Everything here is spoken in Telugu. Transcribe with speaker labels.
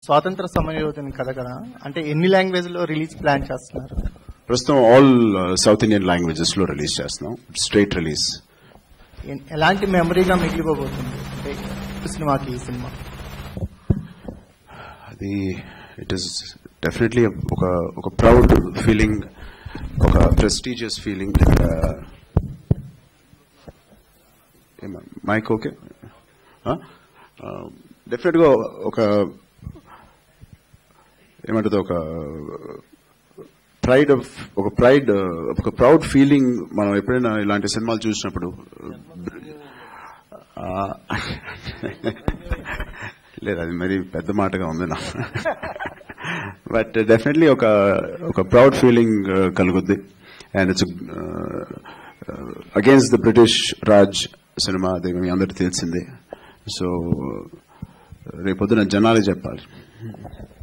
Speaker 1: స్వాతంత్ర సమయోధుని కథ కదా అంటే ఎన్ని లాంగ్వేజ్ లో రిలీజ్ ప్లాన్ చేస్తున్నారు
Speaker 2: ప్రస్తుతం ఆల్ సౌత్ ఇండియన్ లాంగ్వేజెస్ లో రిలీజ్ చేస్తున్నాం స్ట్రైట్ రిలీజ్
Speaker 1: ఎన్- ఎలాంటి మెమరీగా మిగిలిపోబోతుంది అంటే ఈ సినిమాకి ఈ సినిమా
Speaker 2: అది ఇట్ ఈస్ డెఫినెట్లీ ఒక ఒక ప్రౌడ్ ఫీలింగ్ ఒక prestigious feeling mic okay definite గా ఒక ఏమంటుంది ఒక ప్రైడ్ ఆఫ్ ఒక ప్రైడ్ ఒక ప్రౌడ్ ఫీలింగ్ మనం ఎప్పుడైనా ఇలాంటి సినిమాలు చూసినప్పుడు ఆ, లేదు అది మరి పెద్ద మాటగా ఉంది నా బట్ డెఫినెట్లీ ఒక ఒక ప్రౌడ్ ఫీలింగ్ కలుగుద్ది and it's against the British Raj cinema అది మీ అందరికి తెలిసిందే సో రేపొద్దున జనాలే చెప్పాలి